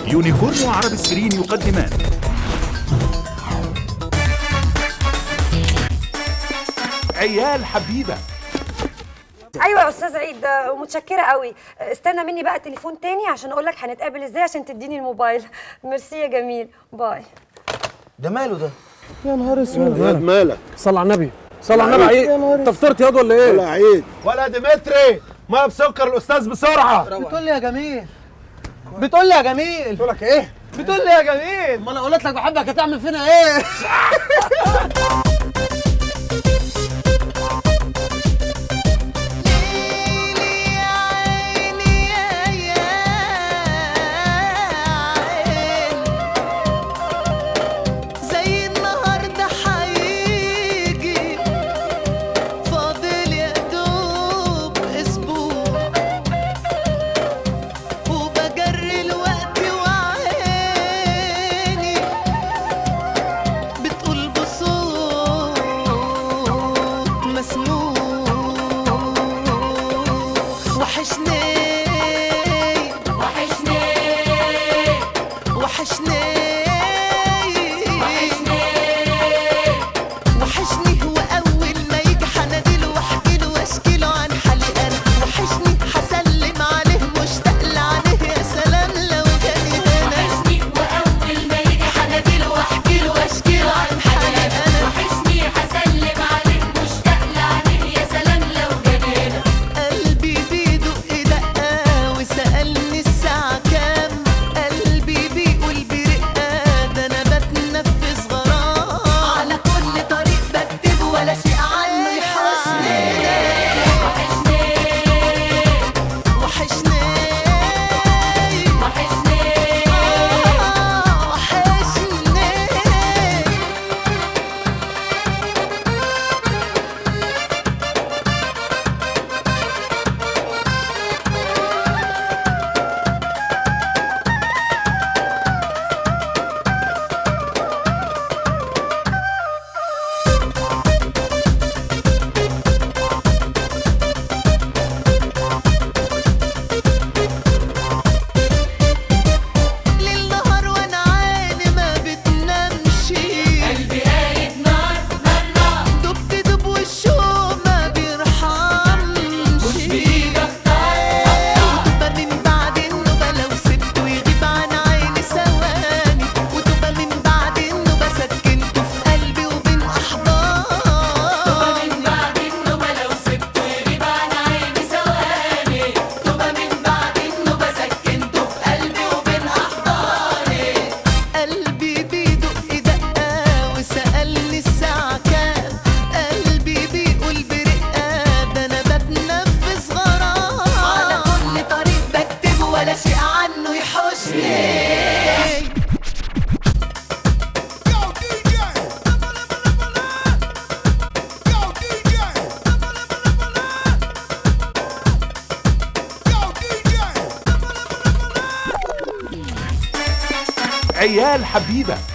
يونيكورن وعربي سكرين يقدمان عيال حبيبه ايوه يا استاذ عيد آه، متشكره قوي آه، استنى مني بقى تليفون تاني عشان اقول لك هنتقابل ازاي عشان تديني الموبايل ميرسي يا جميل باي ده ماله ده؟ يا نهار اسود ياد مالك صل على النبي صل على النبي عيد انت فطرت ياض ولا ايه؟ ولا عيد ولا ديمتري ما بسكر الاستاذ بسرعه بتقول لي يا جميل بتقول لي يا جميل بقول لك ايه؟ بتقول لي يا جميل ما انا قلت لك بحبك هتعمل فينا ايه؟ زي النهارده هيجي فاضل يا دوب اسبوع وبجري الوقت وعيني بتقول بصوت مسموع وحشني وحشني وحشني وحشني هو اول ما يجي حناديله واحكي له واشكي له عن حالي انا وحشني هسلم عليه مشتاق لعينيه يا سلام لو جاني هنا وحشني واول ما يجي حناديله واحكي له واشكي له عن حالي انا وحشني هسلم عليه مشتاق لعينيه يا سلام لو جاني هنا قلبي بيدق دقه وسالني الساعه كام قلبي بيقول برقه ده انا بتنفس غرام على كل طريق بكتبه ولا شيء عنه يحوشني وحشني وحشني وحشني وحشني ليل نهار وانا عيني ما بتنامش قلبي قايد نار نار نار دب دب والشوق ما بيرحمش مش بايدك وتبقى من بعد النوبة لو سبته يغيب عن عيني ثواني وتبقى من بعد النوبة سكنته في قلبي وبين أحضان تبقى من بعد النوبة لو سبته يغيب عن عيني ثواني تبقى من بعد النوبة سكنته في قلبي وبين أحضاني قلبي بيدق دقة وسألني الساعة كام قلبي بيقول برقة ده أنا بتنفس غرام على كل طريق بكتبه ولا شيء عنه يحوشني عيال حبيبه